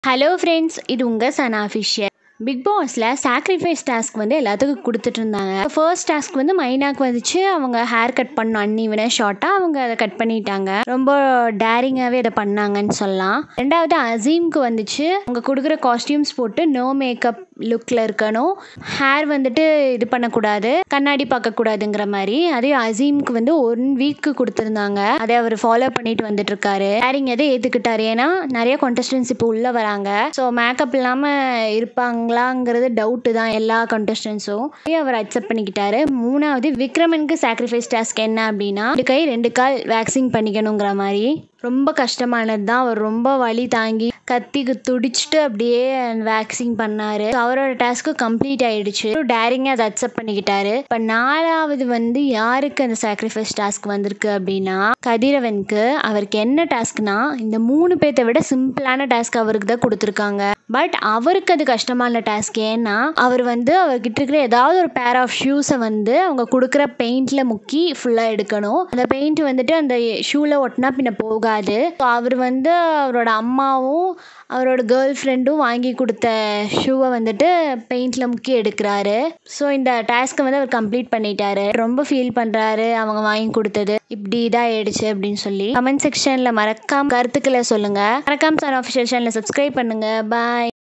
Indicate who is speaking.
Speaker 1: hello friends இது உங்கள் Sana Fisher big பாஸில் சாக்ரிஃபைஸ் டாஸ்க் வந்து எல்லாத்துக்கும் கொடுத்துட்டு இருந்தாங்க ஃபர்ஸ்ட் டாஸ்க் வந்து மைனாக்கு வந்துச்சு அவங்க ஹேர் கட் பண்ணணும் அன்னிவன ஷார்ட்டாக அவங்க அதை கட் பண்ணிட்டாங்க ரொம்ப டேரிங்காகவே அதை பண்ணாங்கன்னு சொல்லலாம் ரெண்டாவது அசீம்க்கு வந்துச்சு அவங்க கொடுக்குற காஸ்டியூம்ஸ் போட்டு நோ மேக்கப் லுக்கில் இருக்கணும் ஹேர் வந்துட்டு இது பண்ணக்கூடாது கண்ணாடி பார்க்கக்கூடாதுங்கிற மாதிரி அதே அசீம்க்கு வந்து ஒன் வீக்கு கொடுத்துருந்தாங்க அதை அவர் ஃபாலோ பண்ணிட்டு வந்துட்டு இருக்காரு ஹேரிங் எதை ஏற்றுக்கிட்டாரு ஏன்னா நிறைய contestants இப்போ உள்ளே வராங்க ஸோ மேக்கப் இல்லாமல் இருப்பாங்களாங்கிறது டவுட்டு தான் எல்லா கண்டஸ்டன்ஸும் அவர் அக்செப்ட் பண்ணிக்கிட்டாரு மூணாவது விக்ரமனுக்கு சாக்ரிஃபைஸ் டாஸ்க் என்ன அப்படின்னா ரெண்டு கை ரெண்டு கால் வேக்சின் பண்ணிக்கணுங்கிற மாதிரி ரொம்ப கஷ்டமானது தான் அவர் ரொம்ப வலி தாங்கி கத்திக்கு துடிச்சிட்டு அப்படியே வேக்சின் பண்ணாரு அவரோட டாஸ்க்கு கம்ப்ளீட் ஆயிடுச்சு டேரிங்காக அதை அக்செப்ட் பண்ணிக்கிட்டாரு இப்போ நாலாவது வந்து யாருக்கு அந்த சாக்ரிஃபைஸ் டாஸ்க் வந்திருக்கு அப்படின்னா கதிரவனுக்கு அவருக்கு என்ன டாஸ்க்னா இந்த மூணு பேர்த்த விட சிம்பிளான டாஸ்க் அவருக்கு தான் கொடுத்துருக்காங்க பட் அவருக்கு அது கஷ்டமான டாஸ்க் ஏன்னா அவர் வந்து அவர்கிட்ட இருக்கிற ஏதாவது ஒரு பேர் ஆஃப் ஷூஸை வந்து அவங்க கொடுக்குற பெயிண்டில் முக்கி ஃபுல்லாக எடுக்கணும் அந்த பெயிண்ட் வந்துட்டு அந்த ஷூவில் ஒட்டினா பின்ன போகாது ஸோ அவர் வந்து அவரோட அம்மாவும் அவரோட கேர்ள் ஃப்ரெண்டும் வாங்கி கொடுத்த ஷூவை வந்துட்டு பெயிண்டில் முக்கி எடுக்கிறாரு ஸோ இந்த டாஸ்க்கை வந்து அவர் கம்ப்ளீட் பண்ணிட்டாரு ரொம்ப ஃபீல் பண்ணுறாரு அவங்க வாங்கி கொடுத்தது இப்படி இதாகிடுச்சு அப்படின்னு சொல்லி கமெண்ட் செக்ஷனில் மறக்காம கருத்துக்களை சொல்லுங்கள் மறக்காம சார் ஆஃபிஷியல் சேனலை சப்ஸ்கிரைப் பண்ணுங்கள் பாய்